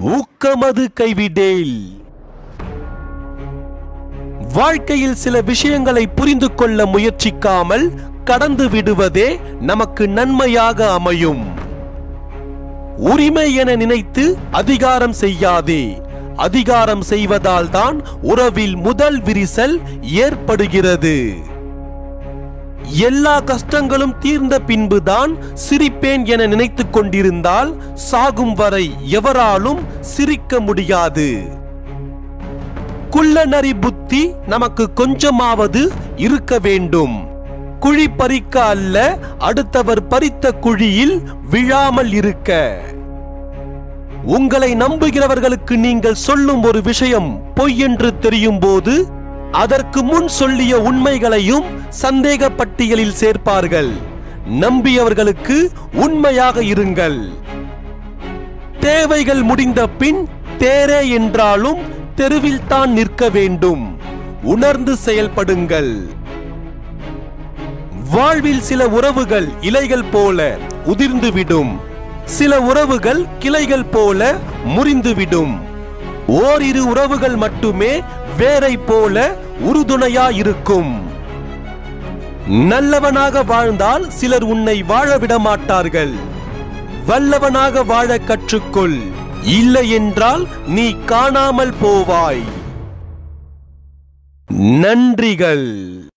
ஊக்கமது கைவிடேல் வாழ்க்கையில் சில விஷயங்களை புரிந்து கொள்ள முயற்சிக்காமல் கடந்து விடுவதே நமக்கு நன்மையாக அமையும் உரிமை என நினைத்து அதிகாரம் செய்யாதே அதிகாரம் செய்வதால் தான் உறவில் முதல் விரிசல் ஏற்படுகிறது எல்லா கஷ்டங்களும் தீர்ந்த பின்புதான் சிரிப்பேன் என நினைத்துக் கொண்டிருந்தால் சாகும் வரை எவராலும் சிரிக்க முடியாது குள்ளநரி புத்தி நமக்கு கொஞ்சமாவது இருக்க வேண்டும் குழி பறிக்க அல்ல அடுத்தவர் பறித்த குழியில் விழாமல் இருக்க உங்களை நம்புகிறவர்களுக்கு நீங்கள் சொல்லும் ஒரு விஷயம் பொய் என்று தெரியும் போது அதற்கு முன் சொல்லிய உண்மைகளையும் சந்தேக பட்டியலில் சேர்ப்பார்கள் நம்பியவர்களுக்கு உண்மையாக இருங்கள் தேவைகள் முடிந்த பின் தேரே என்றாலும் தெருவில் தான் நிற்க வேண்டும் உணர்ந்து செயல்படுங்கள் வாழ்வில் சில உறவுகள் இலைகள் போல உதிர்ந்துவிடும் சில உறவுகள் கிளைகள் போல முறிந்துவிடும் ஓரிரு உறவுகள் மட்டுமே வேரை போல உறுதுணையா இருக்கும் நல்லவனாக வாழ்ந்தால் சிலர் உன்னை வாழ விட மாட்டார்கள் வல்லவனாக வாழ கற்றுக்கொள் இல்லை என்றால் நீ காணாமல் போவாய் நன்றிகள்